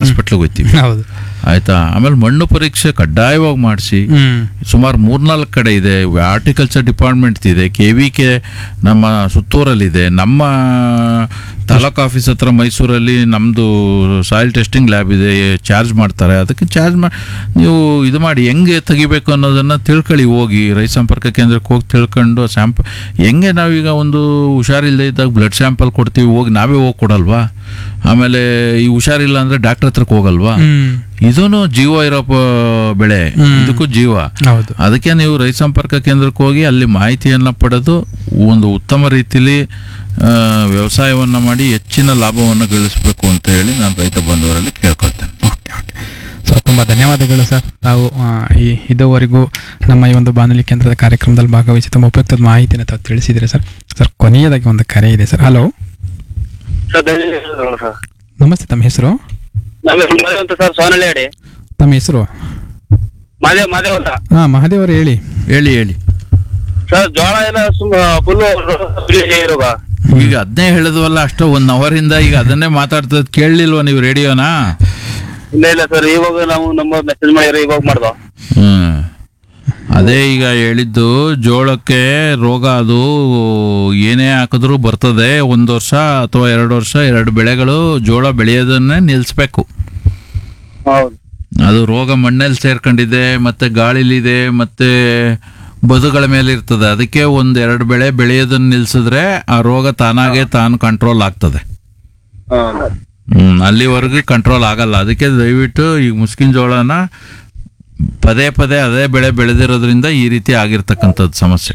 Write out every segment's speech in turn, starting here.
ಹಾಸ್ಪಿಟ್ಲಿಗೆ ಹೋಗ್ತೀವಿ ಹೌದು ಆಯ್ತಾ ಆಮೇಲೆ ಮಣ್ಣು ಪರೀಕ್ಷೆ ಕಡ್ಡಾಯವಾಗಿ ಮಾಡಿಸಿ ಹ್ಮ್ ಸುಮಾರು ಮೂರ್ನಾಲ್ಕು ಕಡೆ ಇದೆ ಹಾರ್ಟಿಕಲ್ಚರ್ ಡಿಪಾರ್ಟ್ಮೆಂಟ್ ಇದೆ ಕೆ ವಿ ಕೆ ನಮ್ಮ ಸುತ್ತೂರಲ್ಲಿದೆ ನಮ್ಮ ತಾಲೂಕು ಆಫೀಸ್ ಹತ್ರ ಮೈಸೂರಲ್ಲಿ ನಮ್ಮದು ಸಾಯಿಲ್ ಟೆಸ್ಟಿಂಗ್ ಲ್ಯಾಬ್ ಇದೆ ಚಾರ್ಜ್ ಮಾಡ್ತಾರೆ ಅದಕ್ಕೆ ಚಾರ್ಜ್ ಮಾಡಿ ನೀವು ಇದು ಮಾಡಿ ಹೆಂಗೆ ತೆಗಿಬೇಕು ಅನ್ನೋದನ್ನು ತಿಳ್ಕೊಳ್ಳಿ ಹೋಗಿ ರೈತ ಸಂಪರ್ಕ ಕೇಂದ್ರಕ್ಕೆ ಹೋಗಿ ತಿಳ್ಕೊಂಡು ಸ್ಯಾಂಪಲ್ ಹೆಂಗೆ ನಾವೀಗ ಒಂದು ಹುಷಾರಿಲ್ಲದೆ ಇದ್ದಾಗ ಬ್ಲಡ್ ಸ್ಯಾಂಪಲ್ ಕೊಡ್ತೀವಿ ಹೋಗಿ ನಾವೇ ಹೋಗಿ ಕೊಡಲ್ವಾ ಆಮೇಲೆ ಈ ಹುಷಾರಿಲ್ಲ ಅಂದರೆ ಡಾಕ್ಟರ್ ಹತ್ರಕ್ಕೆ ಹೋಗಲ್ವಾ ಹ್ಮ್ ಇದೂ ಜೀವ ಇರೋ ಪ- ಬೆಳೆ ಹ್ಮ್. ಇದಕ್ಕೂ ಜೀವ ಹೌದು ಅದಕ್ಕೆ ನೀವು ರೈತ ಸಂಪರ್ಕ ಕೇಂದ್ರಕ್ಕೆ ಹೋಗಿ ಅಲ್ಲಿ ಮಾಹಿತಿಯನ್ನು ಪಡೆದು ಒಂದು ಉತ್ತಮ ರೀತಿಲಿ ಆ, ವ್ಯವಸಾಯವನ್ನ ಮಾಡಿ ಹೆಚ್ಚಿನ ಲಾಭವನ್ನು ಗಳಿಸಬೇಕು ಅಂತ ಹೇಳಿ ನಾನು ರೈತ ಬಂಧುವರಲ್ಲಿ ಕೇಳ್ಕೊಳ್ತೇನೆ ಓಕೆ ಓಕೆ ಸೊ ತುಂಬ ಧನ್ಯವಾದಗಳು ಸರ್ ತಾವು ಆ, ಈ ಇದುವರೆಗೂ ನಮ್ಮ ಈ ಒಂದು ಬಾನುಲಿ ಕೇಂದ್ರದ ಕಾರ್ಯಕ್ರಮದಲ್ಲಿ ಭಾಗವಹಿಸಿ ತುಂಬ ಉಪಯುಕ್ತ ಮಾಹಿತಿನ ತಾವು ತಿಳಿಸಿದ್ದೀರಿ ಸರ್ ಸರ್ ಕೊನೆಯದಾಗಿ ಒಂದು ಕರೆ ಇದೆ ಸರ್ ಹಲೋ ಸರ್ ಧನ್ಯವಾದಗಳು ಸರ್ ನಮಸ್ತೆ ತಮ್ಮ ಹೆಸರು ನಮ್ಮ ಹೆಸರು ಮಾದೇವ್ ಅಂತ ಸರ್ ಸೋನಳ್ಳಿ ಅಡಿ ತಮ್ಮ ಹೆಸರು ಮಾದೇವ್ ಮಾದೇವ್ ಅಂತ ಹಾಂ ಮಹಾದೇವ್ ಅವರು ಹೇಳಿ ಹೇಳಿ ಹೇಳಿ ಸರ್ ಜೋಳ ಎಲ್ಲ ಸುಮ್ಮ ಫುಲ್ ಇರೋಗ ಈಗ ಅದನ್ನೇ ಹೇಳಿದ್ವಲ್ಲ ಅಷ್ಟು ಒನ್ ಅವರಿಂದ ಈಗ ಅದನ್ನೇ ಮಾತಾಡ್ತದ ಕೇಳಲಿಲ್ವಾ ನೀವು ರೇಡಿಯೋನಾ ಇಲ್ಲ ಇಲ್ಲ ಸರ್ ಇವಾಗ ನಾವು ನಮ್ಮ ಮೆಸೇಜ್ ಮಾಡಿದ್ರೆ ಇವಾಗ ಮಾಡ್ದೋ ಹ್ಮ್ ಅದೇ ಈಗ ಹೇಳಿದ್ದು ಜೋಳಕ್ಕೆ ರೋಗ ಅದು ಏನೇ ಹಾಕಿದ್ರೂ ಬರ್ತದೆ ಒಂದು ವರ್ಷ ಅಥವಾ ಎರಡು ವರ್ಷ ಎರಡು ಬೆಳೆಗಳು ಜೋಳ ಬೆಳೆಯೋದನ್ನೇ ನಿಲ್ಲಿಸ್ಬೇಕು ಹೌದು ಅದು ರೋಗ ಮಣ್ಣಲ್ಲಿ ಸೇರ್ಕೊಂಡಿದೆ ಮತ್ತೆ ಗಾಳಿಲಿದೆ ಮತ್ತೆ ಬದುಗಳ ಮೇಲೆ ಇರ್ತದೆ ಅದಕ್ಕೆ ಒಂದ್ ಎರಡು ಬೆಳೆ ಬೆಳೆಯೋದನ್ನ ನಿಲ್ಸಿದ್ರೆ ಆ ರೋಗ ತಾನಾಗೆ ತಾನು ಕಂಟ್ರೋಲ್ ಆಗ್ತದೆ ಹೌದು ಹ್ಮ್ ಅಲ್ಲಿವರೆಗೂ ಕಂಟ್ರೋಲ್ ಆಗಲ್ಲ ಅದಕ್ಕೆ ದಯವಿಟ್ಟು ಈ ಮುಸ್ಕಿನ ಜೋಳನ ಪದೇ ಪದೇ ಅದೇ ಬೆಳೆ ಬೆಳೆದಿರೋದ್ರಿಂದ ಈ ರೀತಿ ಆಗಿರ್ತಕ್ಕಂಥದ್ದು ಸಮಸ್ಯೆ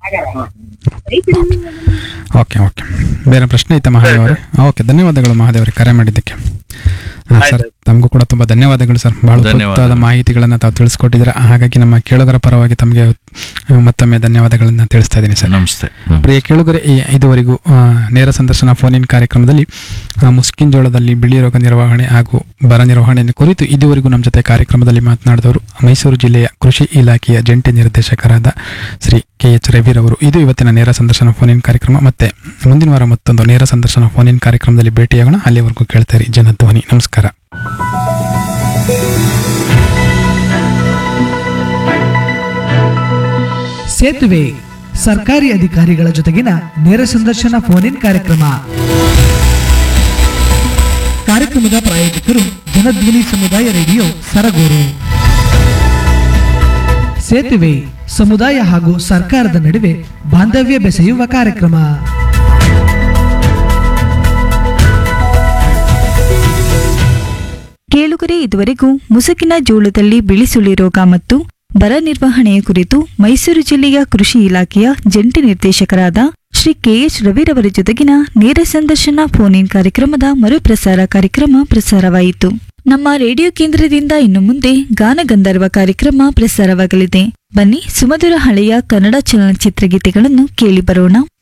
ಓಕೆ ಓಕೆ ಬೇರೆ ಪ್ರಶ್ನೆ ಐತೆ ಮಹಾದೇವ್ ಅವರೇ ಓಕೆ ಧನ್ಯವಾದಗಳು ಮಹಾದೇವ್ ಅವರೇ ಕರೆ ಮಾಡಿದ್ದಕ್ಕೆ ಹಾಂ ಸರ್ ತಮಗೂ ಕೂಡ ತುಂಬ ಧನ್ಯವಾದಗಳು ಸರ್ ಬಹಳ ಉಪಯುಕ್ತವಾದ ಧನ್ಯವಾದಗಳು. ಮಾಹಿತಿಗಳನ್ನು ತಾವು ತಿಳಿಸ್ಕೊಟ್ಟಿದ್ದೀರಾ ಹಾಗಾಗಿ ನಮ್ಮ ಕೇಳುಗರ ಪರವಾಗಿ ತಮಗೆ ಆ, ಮತ್ತೊಮ್ಮೆ ಧನ್ಯವಾದಗಳನ್ನು ತಿಳಿಸ್ತಾ ಇದ್ದೀನಿ ಸರ್ ನಮಸ್ತೆ ಹ್ಮ್. ಪ್ರಿಯ ಕೇಳುಗರೆ ಈ- ಇದುವರೆಗೂ ಆ, ನೇರ ಸಂದರ್ಶನ ಫೋನ್ ಇನ್ ಕಾರ್ಯಕ್ರಮದಲ್ಲಿ ಆ, ಮುಸ್ಕಿನ್ ಜೋಳದಲ್ಲಿ ಬಿಳಿ ರೋಗ ನಿರ್ವಹಣೆ ಹಾಗೂ ಬರ ನಿರ್ವಹಣೆಯನ್ನು ಕುರಿತು ಇದುವರೆಗೂ ನಮ್ಮ ಜೊತೆ ಕಾರ್ಯಕ್ರಮದಲ್ಲಿ ಮಾತನಾಡಿದವರು ಮೈಸೂರು ಜಿಲ್ಲೆಯ ಕೃಷಿ ಇಲಾಖೆಯ ಜಂಟಿ ನಿರ್ದೇಶಕರಾದ ಶ್ರೀ ಕೆ ಎಚ್ ರವಿರವರು ಇದು ಇವತ್ತಿನ ನೇರ ಸಂದರ್ಶನ ಫೋನ್ ಇನ್ ಕಾರ್ಯಕ್ರಮ ಮತ್ತೆ ಮುಂದಿನ ವಾರ ಮತ್ತೊಂದು ನೇರ ಸಂದರ್ಶನ ಫೋನ್ ಇನ್ ಕಾರ್ಯಕ್ರಮದಲ್ಲಿ ಭೇಟಿಯಾಗೋಣ ಅಲ್ಲಿವರೆಗೂ ಕೇಳ್ತಾರೆ ಜನಧ್ವನಿ ನಮಸ್ಕಾರ ಸೇತುವೆ ಸರ್ಕಾರಿ ಅಧಿಕಾರಿಗಳ ಜೊತೆಗಿನ ನೇರ ಸಂದರ್ಶನ ಫೋನ್ ಇನ್ ಕಾರ್ಯಕ್ರಮ ಕಾರ್ಯಕ್ರಮದ ಪ್ರಾಯೋಜಕರು ಜನಧ್ವನಿ ಸಮುದಾಯ ರೇಡಿಯೋ ಸರಗೂರು ಸೇತುವೆ ಸಮುದಾಯ ಹಾಗೂ ಸರ್ಕಾರದ ನಡುವೆ ಬಾಂಧವ್ಯ ಬೆಸೆಯುವ ಕಾರ್ಯಕ್ರಮ ಕೇಳುಗರೆ ಇದುವರೆಗೂ ಮುಸುಕಿನ ಜೋಳದಲ್ಲಿ ಬಿಳಿಸುಳಿ ರೋಗ ಮತ್ತು ಬರ ನಿರ್ವಹಣೆಯ ಕುರಿತು ಮೈಸೂರು ಜಿಲ್ಲೆಯ ಕೃಷಿ ಇಲಾಖೆಯ ಜಂಟಿ ನಿರ್ದೇಶಕರಾದ ಶ್ರೀ ಕೆಎಚ್ ರವಿರವರ ಜೊತೆಗಿನ ನೇರ ಸಂದರ್ಶನ ಫೋನ್ ಇನ್ ಕಾರ್ಯಕ್ರಮದ ಮರುಪ್ರಸಾರ ಕಾರ್ಯಕ್ರಮ ಪ್ರಸಾರವಾಯಿತು ನಮ್ಮ ರೇಡಿಯೋ ಕೇಂದ್ರದಿಂದ ಇನ್ನು ಮುಂದೆ ಗಾನಗಂಧರ್ವ ಕಾರ್ಯಕ್ರಮ ಪ್ರಸಾರವಾಗಲಿದೆ ಬನ್ನಿ ಸುಮಧುರ ಹಳೆಯ ಕನ್ನಡ ಚಲನಚಿತ್ರ ಗೀತೆಗಳನ್ನು ಕೇಳಿ ಬರೋಣ